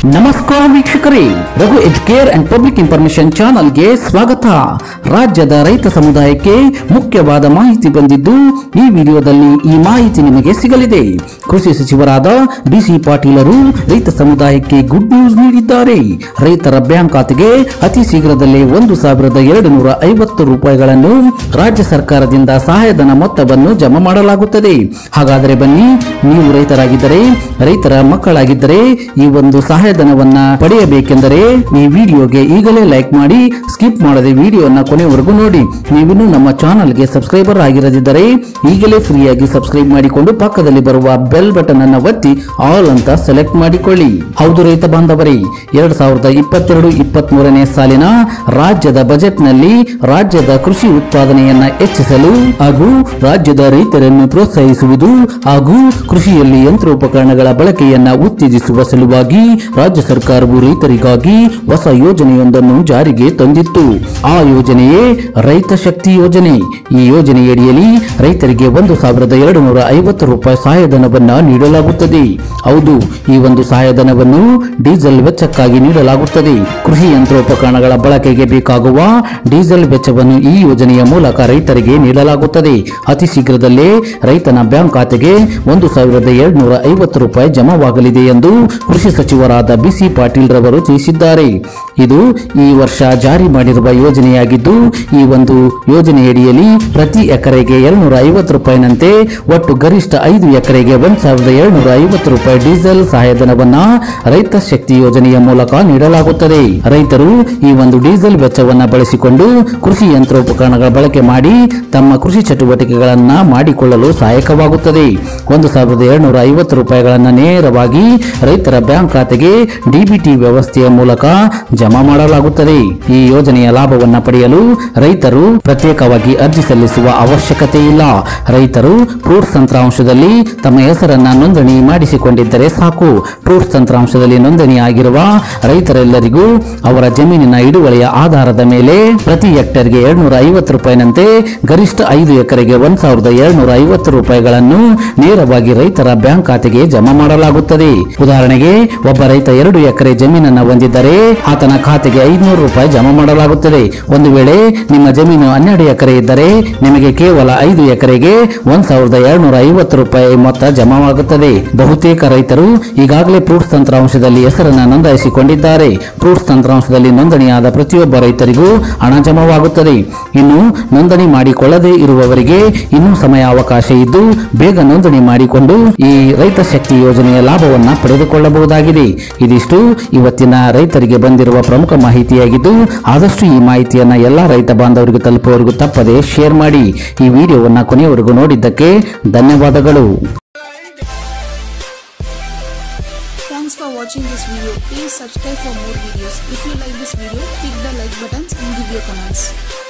ನಮಸ್ಕಾರ ವೀಕ್ಷಕರೇ Raghu educare and public information ಚಾನಲ್ಗೆ ಸ್ವಾಗತ ರಾಜ್ಯದ ರೈತ ಸಮುದಾಯಕ್ಕೆ ಮುಖ್ಯವಾದ ಮಾಹಿತಿ ಬಂದಿದ್ದು ಈ ವಿಡಿಯೋದಲ್ಲಿ ಈ ಮಾಹಿತಿ ನಿಮಗೆ ಸಿಗಲಿದೆ ಕೃಷಿ ಸಚಿವರಾದ ಬಿಸಿ ಪಾಟೀಲರು ರೈತ ಸಮುದಾಯಕ್ಕೆ ಗುಡ್ ನ್ಯೂಸ್ ನೀಡಿದ್ದಾರೆ ರೈತರ ಬ್ಯಾಂಕ್ ಖಾತೆಗೆ ಅತಿ ಶೀಘ್ರದಲ್ಲೇ ಒಂದು ಸಾವಿರದ ಎರಡು ನೂರ ಐವತ್ತು ರೂಪಾಯಿಗಳನ್ನು ರಾಜ್ಯ ಸರ್ಕಾರದಿಂದ ಸಹಾಯಧನ ಮೊತ್ತವನ್ನು ಜಮಾ ಮಾಡಲಾಗುತ್ತದೆ ಹಾಗಾದರೆ ಬನ್ನಿ ನೀವು ರೈತರಾಗಿದ್ದರೆ ರೈತರ ಮಕ್ಕಳಾಗಿದ್ದರೆ ಈ ಒಂದು ಸಹಾಯಧನವನ್ನ ಪಡೆಯಬೇಕೆಂದರೆ ಈ ವಿಡಿಯೋಗೆ ಈಗಲೇ ಲೈಕ್ ಮಾಡಿ ಸ್ಕಿಪ್ ಮಾಡದೆ ವಿಡಿಯೋನ ಕೊನೆವರೆಗೂ ನೋಡಿ ನೀವಿನ್ನೂ ನಮ್ಮ ಚಾನಲ್ಗೆ ಸಬ್ಸ್ಕ್ರೈಬರ್ ಆಗಿರದಿದ್ದರೆ ಈಗಲೇ ಫ್ರೀಯಾಗಿ ಸಬ್ಸ್ಕ್ರೈಬ್ ಮಾಡಿಕೊಂಡು ಪಕ್ಕದಲ್ಲಿ ಬರುವ ಬೆಲ್ ಬಟನ್ ಅನ್ನ ಒತ್ತಿ ಆಲ್ ಅಂತ ಸೆಲೆಕ್ಟ್ ಮಾಡಿಕೊಳ್ಳಿ ಹೌದು ರೈತ ಬಾಂಧವರೇ ಎರಡ್ ಸಾವಿರದ ಇಪ್ಪತ್ತೆರಡು ಇಪ್ಪತ್ತ್ ಮೂರನೇ ಸಾಲಿನ ರಾಜ್ಯದ ಬಜೆಟ್ನಲ್ಲಿ ರಾಜ್ಯದ ಕೃಷಿ ಉತ್ಪಾದನೆಯನ್ನ ಹೆಚ್ಚಿಸಲು ಹಾಗೂ ರಾಜ್ಯದ ರೈತರನ್ನು ಪ್ರೋತ್ಸಾಹಿಸುವುದು ಹಾಗೂ ಕೃಷಿಯಲ್ಲಿ ಯಂತ್ರೋಪಕರಣಗಳ ಬಳಕೆಯನ್ನ ಉತ್ತೇಜಿಸುವ ಸಲುವಾಗಿ ರಾಜ್ಯ ಸರ್ಕಾರವು ರೈತರಿಗಾಗಿ ಹೊಸ ಯೋಜನೆಯೊಂದನ್ನು ಜಾರಿಗೆ ತಂದಿತ್ತು ಆ ಯೋಜನೆಯೇ ರೈತ ಶಕ್ತಿ ಯೋಜನೆ ಈ ಯೋಜನೆಯಡಿಯಲ್ಲಿ ರೈತರಿಗೆ ಒಂದು ಸಾವಿರದ ಎರಡು ನೂರ ಐವತ್ತು ರೂಪಾಯಿ ಸಹಾಯಧನವನ್ನ ನೀಡಲಾಗುತ್ತದೆ ಹೌದು ಈ ಒಂದು ಸಹಾಯಧನವನ್ನು ಡೀಸೆಲ್ ವೆಚ್ಚಕ್ಕಾಗಿ ನೀಡಲಾಗುತ್ತದೆ ಕೃಷಿ ಯಂತ್ರೋಪಕರಣಗಳ ಬಳಕೆಗೆ ಬೇಕಾಗುವ ಡೀಸೆಲ್ ವೆಚ್ಚವನ್ನು ಈ ಯೋಜನೆಯ ಮೂಲಕ ರೈತರಿಗೆ ನೀಡಲಾಗುತ್ತದೆ ಅತಿ ಶೀಘ್ರದಲ್ಲೇ ರೈತನ ಬ್ಯಾಂಕ್ ಖಾತೆಗೆ ಒಂದು ಸಾವಿರದ ಎರಡು ನೂರ ಐವತ್ತು ರೂಪಾಯಿ ಜಮಾವಾಗಲಿದೆ ಎಂದು ಕೃಷಿ ಸಚಿವರಾದ ಬಿಸಿ ಪಾಟೀಲ್ ರವರು ತಿಳಿಸಿದ್ದಾರೆ ಇದು ಈ ವರ್ಷ ಜಾರಿ ಮಾಡಿರುವ ಯೋಜನೆಯಾಗಿದ್ದು ಈ ಒಂದು ಯೋಜನೆಯಡಿಯಲ್ಲಿ ಪ್ರತಿ ಎಕರೆಗೆ ಎರಡ್ನೂರ ಐವತ್ತು ರೂಪಾಯಿನಂತೆ ಒಟ್ಟು ಗರಿಷ್ಠ ಐದು ಎಕರೆಗೆ ಒಂದ್ ಸಾವಿರದ ಎರಡ್ನೂರ ಐವತ್ತು ರೂಪಾಯಿ ಡೀಸೆಲ್ ಸಹಾಯಧನವನ್ನ ರೈತ ಶಕ್ತಿ ಯೋಜನೆಯ ಮೂಲಕ ನೀಡಲಾಗುತ್ತದೆ ರೈತರು ಈ ಒಂದು ಡೀಸೆಲ್ ವೆಚ್ಚವನ್ನ ಬಳಸಿಕೊಂಡು ಕೃಷಿ ಯಂತ್ರೋಪಕರಣಗಳ ಬಳಕೆ ಮಾಡಿ ತಮ್ಮ ಕೃಷಿ ಚಟುವಟಿಕೆಗಳನ್ನ ಮಾಡಿಕೊಳ್ಳಲು ಸಹಾಯಕವಾಗುತ್ತದೆ ಒಂದು ಸಾವಿರದ ಎರಡ್ನೂರ ಐವತ್ತು ರೂಪಾಯಿಗಳನ್ನ ನೇರವಾಗಿ ರೈತರ ಬ್ಯಾಂಕ್ ಖಾತೆಗೆ ಡಿಬಿಟಿ ವ್ಯವಸ್ಥೆಯ ಮೂಲಕ ಜಮಾ ಮಾಡಲಾಗುತ್ತದೆ ಈ ಯೋಜನೆಯ ಲಾಭವನ್ನ ಪಡೆಯಲು ರೈತರು ಪ್ರತ್ಯೇಕವಾಗಿ ಅರ್ಜಿ ಸಲ್ಲಿಸುವ ಅವಶ್ಯಕತೆ ಇಲ್ಲ ರೈತರು ಫ್ರೂಟ್ಸ್ ತಂತ್ರಾಂಶದಲ್ಲಿ ತಮ್ಮ ಹೆಸರನ್ನ ನೋಂದಣಿ ಮಾಡಿಸಿಕೊಂಡಿದ್ದರೆ ಸಾಕು ಫ್ರೂಟ್ಸ್ ತಂತ್ರಾಂಶದಲ್ಲಿ ನೋಂದಣಿ ಆಗಿರುವ ರೈತರೆಲ್ಲರಿಗೂ ಅವರ ಜಮೀನಿನ ಹಿಡುವಳಿಯ ಆಧಾರದ ಮೇಲೆ ಪ್ರತಿ ಹೆಕ್ಟೇರ್ಗೆ ಎರಡ್ನೂರ ಐವತ್ತು ರೂಪಾಯಿನಂತೆ ಗರಿಷ್ಠ ಐದು ಎಕರೆಗೆ ಒಂದ್ ಸಾವಿರದ ಎರಡ್ನೂರ ಐವತ್ತು ರೂಪಾಯಿಗಳನ್ನು ನೇರವಾಗಿ ರೈತರ ಬ್ಯಾಂಕ್ ಖಾತೆಗೆ ಜಮಾ ಮಾಡಲಾಗುತ್ತದೆ ಉದಾಹರಣೆಗೆ ಒಬ್ಬ ರೈತ ಎರಡು ಎಕರೆ ಜಮೀನನ್ನು ಹೊಂದಿದ್ದರೆ ಆತನ ಖಾತೆಗೆ ಐದುನೂರು ರೂಪಾಯಿ ಜಮಾ ಮಾಡಲಾಗುತ್ತದೆ ಒಂದು ವೇಳೆ ನಿಮ್ಮ ಜಮೀನು ಹನ್ನೆರಡು ಎಕರೆ ಇದ್ದರೆ ನಿಮಗೆ ಕೇವಲ ಐದು ಎಕರೆಗೆ ಒಂದ್ ಸಾವಿರದ ಎರಡ್ನೂರ ಐವತ್ತು ರೂಪಾಯಿ ಮೊತ್ತ ಜಮಾವಾಗುತ್ತದೆ ಬಹುತೇಕ ರೈತರು ಈಗಾಗಲೇ ಫ್ರೂಟ್ಸ್ ತಂತ್ರಾಂಶದಲ್ಲಿ ಹೆಸರನ್ನು ನೋಂದಾಯಿಸಿಕೊಂಡಿದ್ದಾರೆ ಫ್ರೂಟ್ಸ್ ತಂತ್ರಾಂಶದಲ್ಲಿ ನೋಂದಣಿಯಾದ ಪ್ರತಿಯೊಬ್ಬ ರೈತರಿಗೂ ಹಣ ಜಮಾವಾಗುತ್ತದೆ ಇನ್ನು ನೋಂದಣಿ ಮಾಡಿಕೊಳ್ಳದೇ ಇರುವವರಿಗೆ ಇನ್ನೂ ಸಮಯ ಅವಕಾಶ ಇದ್ದು ಬೇಗ ನೋಂದಣಿ ಮಾಡಿಕೊಂಡು ಈ ರೈತ ಶಕ್ತಿ ಯೋಜನೆಯ ಲಾಭವನ್ನ ಪಡೆದುಕೊಳ್ಳಬಹುದಾಗಿದೆ ಇದಿಷ್ಟು ಇವತ್ತಿನ ರೈತರಿಗೆ ಬಂದಿರುವ ಪ್ರಮುಖ ಮಾಹಿತಿಯಾಗಿದ್ದು ಆದಷ್ಟು ಈ ಮಾಹಿತಿಯನ್ನ ಎಲ್ಲಾ ರೈತ ಬಾಂಧವರಿಗೂ ತಲುಪುವವರೆಗೂ ತಪ್ಪದೆ ಶೇರ್ ಮಾಡಿ ಈ ವಿಡಿಯೋವನ್ನ ಕೊನೆಯವರೆಗೂ ನೋಡಿದ್ದಕ್ಕೆ ಧನ್ಯವಾದಗಳು Thanks for watching this video. Please subscribe for more videos. If you like this video, click the like buttons and give your comments.